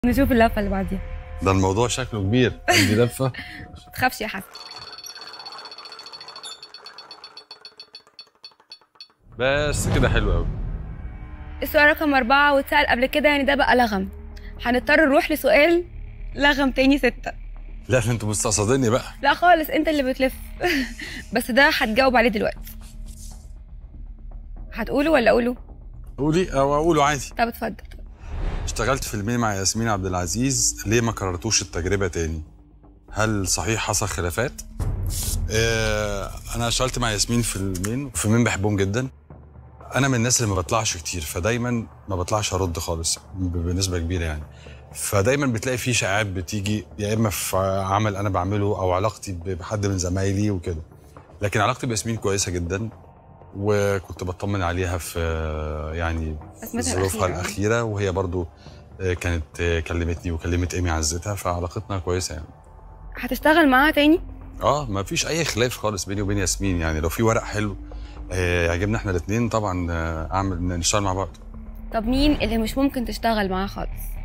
نشوف اللفه اللي بعديها ده الموضوع شكله كبير عندي لفه ما تخافش يا حسن بس كده حلو قوي السؤال رقم أربعة واتسأل قبل كده يعني ده بقى لغم هنضطر نروح لسؤال لغم تاني ستة لا ده انتوا مستقصديني بقى لا خالص انت اللي بتلف بس ده هتجاوب عليه دلوقتي هتقوله ولا اقوله قولي او اقوله عادي طب اتفضل اشتغلت فيلمين مع ياسمين عبد العزيز ليه ما كررتوش التجربه تاني هل صحيح حصل خلافات اه انا اشتغلت مع ياسمين فيلمين فيلمين بحبهم جدا انا من الناس اللي ما بطلعش كتير فدايما ما بطلعش ارد خالص ب- بنسبه كبيره يعني فدايما بتلاقي في شائعات بتيجي يا اما في عمل انا بعمله او علاقتي ب- بحد من زمايلي وكده لكن علاقتي بياسمين كويسه جدا وكنت بطمن عليها في يعني في أزمتها ظروفها الأخيرة. الاخيره وهي برضو آه، كانت آه، كلمتني وكلمت ايمي عزتها فعلاقتنا كويسه يعني هتشتغل معاها تاني اه ما فيش اي خلاف خالص بيني وبين ياسمين يعني لو في ورق حلو آه، يعجبنا احنا الاثنين طبعا آه، اعمل نشتغل مع بعض طب مين اللي مش ممكن تشتغل معاه خالص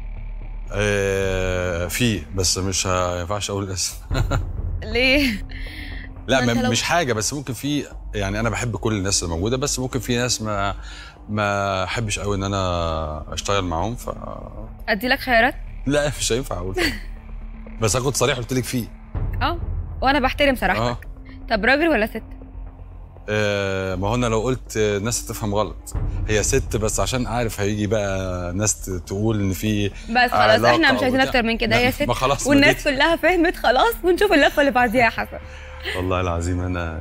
آه، في بس مش ه- ينفعش اقول الاسم ليه لا ما أنت ما لو- مش حاجه بس ممكن في يعني انا بحب كل الناس اللي موجوده بس ممكن في ناس ما ما احبش قوي ان انا اشتغل معاهم ف ادي لك خيارات لا مش هينفع اقول كده. بس اخد صريح قلت لك فيه اه وانا بحترم صراحتك اه طب راجل ولا ست آه، ما هو انا لو قلت آه، الناس هتفهم غلط هي ست بس عشان عارف هيجي بقى ناس ت- تقول ان في بس خلاص علاقة احنا مش أو عايزين بتاع. اكتر من كده لا، هي ست ما خلاص ما والناس دي- كلها فهمت خلاص ونشوف اللفه اللي بعديها يا حسن والله العظيم انا